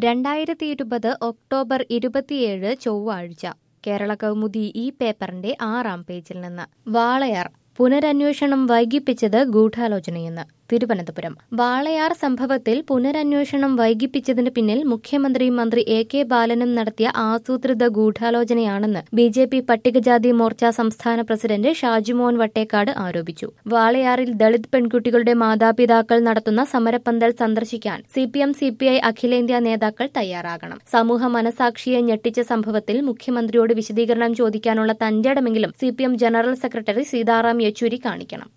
രണ്ടായിരത്തി ഇരുപത് ഒക്ടോബർ ഇരുപത്തിയേഴ് ചൊവ്വാഴ്ച കേരള കൗമുദി ഈ പേപ്പറിന്റെ ആറാം പേജിൽ നിന്ന് വാളയാർ പുനരന്വേഷണം വൈകിപ്പിച്ചത് ഗൂഢാലോചനയെന്ന് തിരുവനന്തപുരം വാളയാർ സംഭവത്തിൽ പുനരന്വേഷണം വൈകിപ്പിച്ചതിന് പിന്നിൽ മുഖ്യമന്ത്രി മന്ത്രി എ കെ ബാലനും നടത്തിയ ആസൂത്രിത ഗൂഢാലോചനയാണെന്ന് ബി ജെ പി പട്ടികജാതി മോർച്ച സംസ്ഥാന പ്രസിഡന്റ് ഷാജിമോൻ വട്ടേക്കാട് ആരോപിച്ചു വാളയാറിൽ ദളിത് പെൺകുട്ടികളുടെ മാതാപിതാക്കൾ നടത്തുന്ന സമരപ്പന്തൽ സന്ദർശിക്കാൻ C P M C P I അഖിലേന്ത്യാ നേതാക്കൾ തയ്യാറാകണം സമൂഹ മനസാക്ഷിയെ ഞെട്ടിച്ച സംഭവത്തിൽ മുഖ്യമന്ത്രിയോട് വിശദീകരണം ചോദിക്കാനുള്ള തന്റേടമെങ്കിലും C P M general secretary Sitaram Yechury കാണിക്കണം